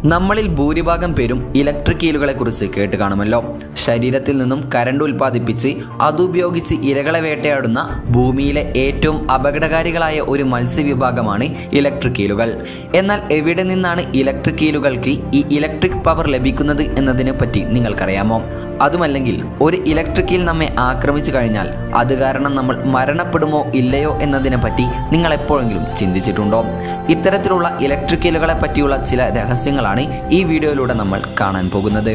നമ്മളിൽ ഭൂരിഭാഗം പേരും ഇലക്ട്രിക് ഈലുകളെ കുറിച്ച് കേട്ട് കാണുമല്ലോ ശരീരത്തിൽ നിന്നും കരണ്ട് ഉൽപ്പാദിപ്പിച്ച് അതുപയോഗിച്ച് ഇരകളെ വേട്ടയാടുന്ന ഭൂമിയിലെ ഏറ്റവും അപകടകാരികളായ ഒരു മത്സ്യവിഭാഗമാണ് ഇലക്ട്രിക് ഈലുകൾ എന്നാൽ എവിടെ നിന്നാണ് ഇലക്ട്രിക് ഈലുകൾക്ക് ഈ ഇലക്ട്രിക് പവർ ലഭിക്കുന്നത് എന്നതിനെ പറ്റി നിങ്ങൾക്കറിയാമോ അതുമല്ലെങ്കിൽ ഒരു ഇലക്ട്രിക്കിൽ നമ്മെ ആക്രമിച്ചു കഴിഞ്ഞാൽ അത് കാരണം നമ്മൾ മരണപ്പെടുമോ ഇല്ലയോ എന്നതിനെ പറ്റി നിങ്ങൾ എപ്പോഴെങ്കിലും ചിന്തിച്ചിട്ടുണ്ടോ ഇത്തരത്തിലുള്ള ഇലക്ട്രിക്കലുകളെ പറ്റിയുള്ള ചില രഹസ്യങ്ങളാണ് ഈ വീഡിയോയിലൂടെ നമ്മൾ കാണാൻ പോകുന്നത്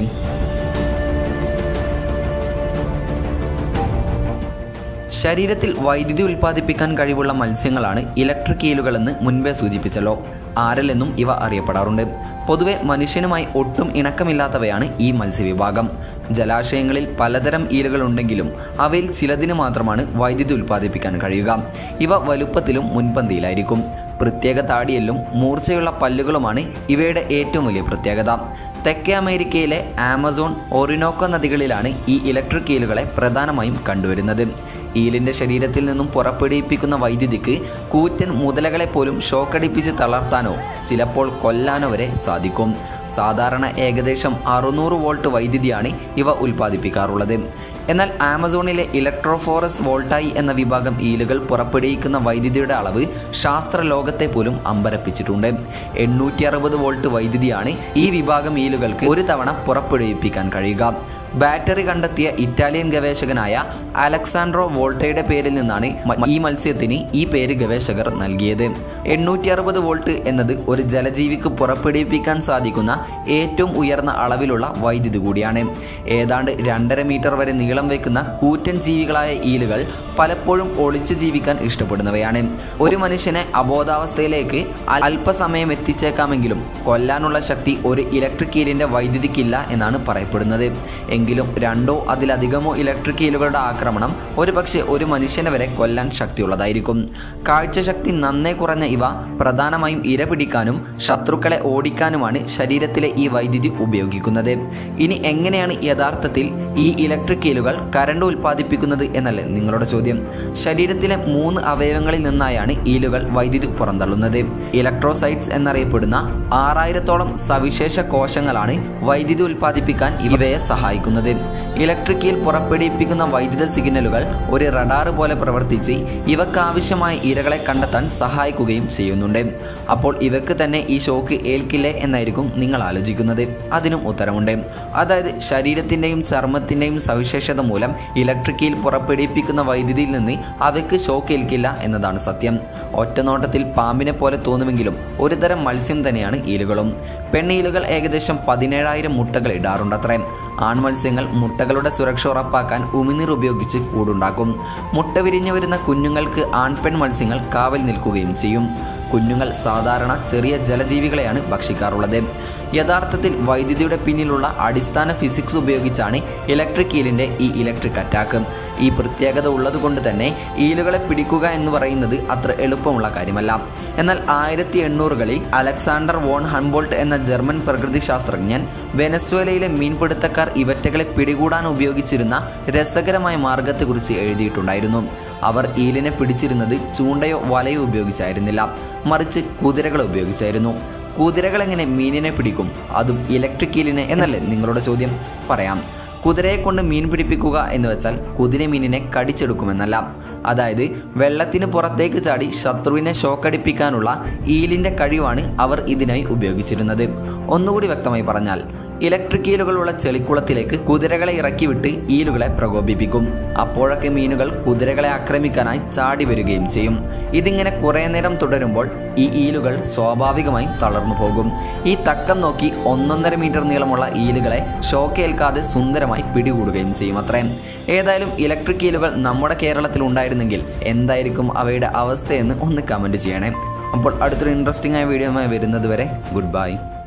ശരീരത്തിൽ വൈദ്യുതി ഉൽപ്പാദിപ്പിക്കാൻ കഴിവുള്ള മത്സ്യങ്ങളാണ് ഇലക്ട്രിക് ഈലുകളെന്ന് മുൻപേ സൂചിപ്പിച്ചല്ലോ ആരലെന്നും ഇവ അറിയപ്പെടാറുണ്ട് പൊതുവെ മനുഷ്യനുമായി ഒട്ടും ഇണക്കമില്ലാത്തവയാണ് ഈ മത്സ്യവിഭാഗം ജലാശയങ്ങളിൽ പലതരം ഈലുകൾ ഉണ്ടെങ്കിലും അവയിൽ ചിലതിന് മാത്രമാണ് വൈദ്യുതി ഉൽപ്പാദിപ്പിക്കാൻ കഴിയുക ഇവ വലുപ്പത്തിലും മുൻപന്തിയിലായിരിക്കും പ്രത്യേക താടിയെല്ലും മൂർച്ചയുള്ള പല്ലുകളുമാണ് ഇവയുടെ ഏറ്റവും വലിയ പ്രത്യേകത തെക്കേ അമേരിക്കയിലെ ആമസോൺ ഒറിനോക്കോ നദികളിലാണ് ഈ ഇലക്ട്രിക് ഈലുകളെ പ്രധാനമായും കണ്ടുവരുന്നത് ഈലിൻ്റെ ശരീരത്തിൽ നിന്നും പുറപ്പെടുവിപ്പിക്കുന്ന വൈദ്യുതിക്ക് കൂറ്റൻ മുതലകളെ പോലും ഷോക്കടിപ്പിച്ച് തളർത്താനോ ചിലപ്പോൾ കൊല്ലാനോ വരെ സാധിക്കും സാധാരണ ഏകദേശം അറുന്നൂറ് വോൾട്ട് വൈദ്യുതിയാണ് ഇവ ഉൽപ്പാദിപ്പിക്കാറുള്ളത് എന്നാൽ ആമസോണിലെ ഇലക്ട്രോഫോറസ് വോൾട്ടായി എന്ന വിഭാഗം ഈലുകൾ പുറപ്പെടുവിക്കുന്ന വൈദ്യുതിയുടെ അളവ് ശാസ്ത്ര ലോകത്തെ പോലും അമ്പരപ്പിച്ചിട്ടുണ്ട് എണ്ണൂറ്റി അറുപത് വോൾട്ട് വൈദ്യുതിയാണ് ഈ വിഭാഗം ഈലുകൾക്ക് ഒരു തവണ പുറപ്പെടുവിപ്പിക്കാൻ കഴിയുക ബാറ്ററി കണ്ടെത്തിയ ഇറ്റാലിയൻ ഗവേഷകനായ അലക്സാൻഡ്രോ വോൾട്ടയുടെ പേരിൽ നിന്നാണ് മ- ഈ മത്സ്യത്തിന് ഈ പേര് ഗവേഷകർ നൽകിയത് എണ്ണൂറ്റി അറുപത് വോൾട്ട് എന്നത് ഒരു ജലജീവിക്ക് പുറപ്പെടുവിപ്പിക്കാൻ സാധിക്കുന്ന ഏറ്റവും ഉയർന്ന അളവിലുള്ള വൈദ്യുതി കൂടിയാണ് ഏതാണ്ട് രണ്ടര മീറ്റർ വരെ നീളം വയ്ക്കുന്ന കൂറ്റൻ ജീവികളായ ഈലുകൾ പലപ്പോഴും ഒളിച്ചു ജീവിക്കാൻ ഇഷ്ടപ്പെടുന്നവയാണ് ഒരു മനുഷ്യനെ അബോധാവസ്ഥയിലേക്ക് അൽ- അല്പസമയം എത്തിച്ചേക്കാമെങ്കിലും കൊല്ലാനുള്ള ശക്തി ഒരു ഇലക്ട്രിക് ഈലിന്റെ വൈദ്യുതിക്കില്ല എന്നാണ് പറയപ്പെടുന്നത് എങ്കിലും രണ്ടോ അതിലധികമോ ഇലക്ട്രിക് ഈലുകളുടെ ആക്രമണം ഒരുപക്ഷെ ഒരു മനുഷ്യനെ വരെ കൊല്ലാൻ ശക്തിയുള്ളതായിരിക്കും കാഴ്ചശക്തി നന്നേ കുറഞ്ഞ ഇവ പ്രധാനമായും ഇര പിടിക്കാനും ശത്രുക്കളെ ഓടിക്കാനുമാണ് ശരീരത്തിലെ ഈ വൈദ്യുതി ഉപയോഗിക്കുന്നത് ഇനി എങ്ങനെയാണ് യഥാർത്ഥത്തിൽ ഈ ഇലക്ട്രിക് ഈലുകൾ കരണ്ട് ഉൽപ്പാദിപ്പിക്കുന്നത് എന്നല്ലേ നിങ്ങളുടെ ചോദ്യം ശരീരത്തിലെ മൂന്ന് അവയവങ്ങളിൽ നിന്നായാണ് ഈലുകൾ വൈദ്യുതി പുറന്തള്ളുന്നത് ഇലക്ട്രോസൈറ്റ്സ് എന്നറിയപ്പെടുന്ന ആറായിരത്തോളം സവിശേഷ കോശങ്ങളാണ് വൈദ്യുതി ഉൽപ്പാദിപ്പിക്കാൻ ഇവയെ സഹായിക്കുന്നത് ഇലക്ട്രിക് ഈൽ പുറപ്പെടുവിപ്പിക്കുന്ന വൈദ്യുത സിഗ്നലുകൾ ഒരു റഡാർ പോലെ പ്രവർത്തിച്ച് ഇവക്കാവശ്യമായ ഇരകളെ കണ്ടെത്താൻ സഹായിക്കുകയും ചെയ്യുന്നുണ്ട് അപ്പോൾ ഇവക്ക് തന്നെ ഈ ഷോക്ക് ഏൽക്കില്ലേ എന്നായിരിക്കും നിങ്ങൾ ആലോചിക്കുന്നത് അതിനും ഉത്തരമുണ്ട് അതായത് ശരീരത്തിൻ്റെയും ചർമ്മത്തിൻ്റെയും സവിശേഷത മൂലം ഇലക്ട്രിക്കിൽ പുറപ്പെടുവിപ്പിക്കുന്ന വൈദ്യുതിയിൽ നിന്ന് അവയ്ക്ക് ഷോക്ക് ഏൽക്കില്ല എന്നതാണ് സത്യം ഒറ്റനോട്ടത്തിൽ പാമ്പിനെ പോലെ തോന്നുമെങ്കിലും ഒരുതരം മത്സ്യം തന്നെയാണ് ഈലുകളും പെണ്ണീലുകൾ ഏകദേശം പതിനേഴായിരം മുട്ടകൾ ഇടാറുണ്ടത്രേ ആൺമത്സ്യങ്ങൾ മുട്ടകളുടെ സുരക്ഷ ഉറപ്പാക്കാൻ ഉമിനീർ ഉപയോഗിച്ച് കൂടുണ്ടാക്കും മുട്ട വിരിഞ്ഞു വരുന്ന കുഞ്ഞുങ്ങൾക്ക് ആൺപെൺ മത്സ്യങ്ങൾ കാവൽ നിൽക്കുകയും ചെയ്യും കുഞ്ഞുങ്ങൾ സാധാരണ ചെറിയ ജലജീവികളെയാണ് ഭക്ഷിക്കാറുള്ളത് യഥാർത്ഥത്തിൽ വൈദ്യുതിയുടെ പിന്നിലുള്ള അടിസ്ഥാന ഫിസിക്സ് ഉപയോഗിച്ചാണ് ഇലക്ട്രിക് ഈലിൻ്റെ ഈ ഇലക്ട്രിക് അറ്റാക്ക് ഈ പ്രത്യേകത ഉള്ളതുകൊണ്ട് തന്നെ ഈലുകളെ പിടിക്കുക എന്ന് പറയുന്നത് അത്ര എളുപ്പമുള്ള കാര്യമല്ല എന്നാൽ ആയിരത്തി എണ്ണൂറുകളിൽ അലക്സാണ്ടർ വോൺ ഹൺബോൾട്ട് എന്ന ജർമ്മൻ പ്രകൃതി ശാസ്ത്രജ്ഞൻ വെനസ്വേലയിലെ മീൻപിടുത്തക്കാർ ഇവറ്റകളെ പിടികൂടാൻ ഉപയോഗിച്ചിരുന്ന രസകരമായ മാർഗത്തെക്കുറിച്ച് എഴുതിയിട്ടുണ്ടായിരുന്നു അവർ ഈലിനെ പിടിച്ചിരുന്നത് ചൂണ്ടയോ വലയോ ഉപയോഗിച്ചായിരുന്നില്ല മറിച്ച് കുതിരകൾ ഉപയോഗിച്ചായിരുന്നു കുതിരകൾ എങ്ങനെ മീനിനെ പിടിക്കും അതും ഇലക്ട്രിക് ഈലിനെ എന്നല്ലേ നിങ്ങളുടെ ചോദ്യം പറയാം കുതിരയെ കൊണ്ട് മീൻ പിടിപ്പിക്കുക എന്ന് വെച്ചാൽ കുതിര മീനിനെ കടിച്ചെടുക്കുമെന്നല്ല അതായത് വെള്ളത്തിന് പുറത്തേക്ക് ചാടി ശത്രുവിനെ ഷോക്കടിപ്പിക്കാനുള്ള ഈലിൻ്റെ കഴിവാണ് അവർ ഇതിനായി ഉപയോഗിച്ചിരുന്നത് ഒന്നുകൂടി വ്യക്തമായി പറഞ്ഞാൽ ഇലക്ട്രിക് ഈലുകളുള്ള ചെളിക്കുളത്തിലേക്ക് കുതിരകളെ ഇറക്കി വിട്ട് ഈലുകളെ പ്രകോപിപ്പിക്കും അപ്പോഴൊക്കെ മീനുകൾ കുതിരകളെ ആക്രമിക്കാനായി ചാടി വരികയും ചെയ്യും ഇതിങ്ങനെ കുറേ നേരം തുടരുമ്പോൾ ഈ ഈലുകൾ സ്വാഭാവികമായും തളർന്നു പോകും ഈ തക്കം നോക്കി ഒന്നൊന്നര മീറ്റർ നീളമുള്ള ഈലുകളെ ഷോക്കേൽക്കാതെ സുന്ദരമായി പിടികൂടുകയും ചെയ്യും അത്രയും ഏതായാലും ഇലക്ട്രിക് ഈലുകൾ നമ്മുടെ കേരളത്തിൽ ഉണ്ടായിരുന്നെങ്കിൽ എന്തായിരിക്കും അവയുടെ അവസ്ഥയെന്ന് ഒന്ന് കമൻറ്റ് ചെയ്യണേ അപ്പോൾ അടുത്തൊരു ഇൻട്രസ്റ്റിംഗ് ആയ വീഡിയോയുമായി വരുന്നത് വരെ ഗുഡ് ബൈ